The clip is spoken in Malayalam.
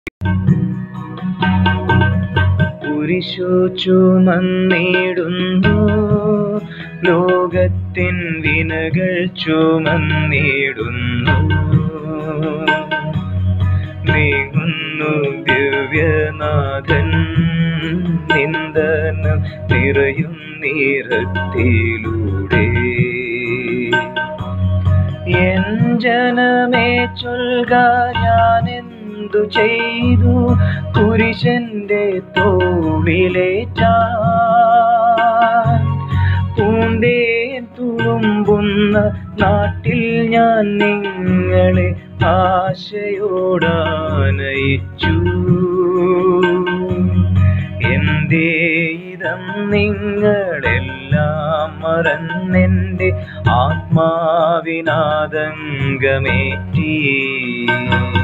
കുരിശു ചുമന്നിടുന്നു ലോകത്തിൻ വിനകൾ ചുമന്നിടുന്നു നീങ്ങുന്നു ദിവ്യനാഥൻ നിന്ദനം നിറയും നിറത്തിലൂടെ എൻ ജനമേ ചൊൽക ഞാൻ എന്തു ചെയ്തു കുരിശന്റെ തോളിലേറ്റാൻ പൂന്തേൻ തുളുമ്പുന്ന നാട്ടിൽ ഞാൻ നിങ്ങളെ ആശയോടാനയിച്ചു എന്തേ ഇതം നിങ്ങളെല്ലാം മറന്നെൻ്റെ ആത്മാവിനാദംഗമേറ്റി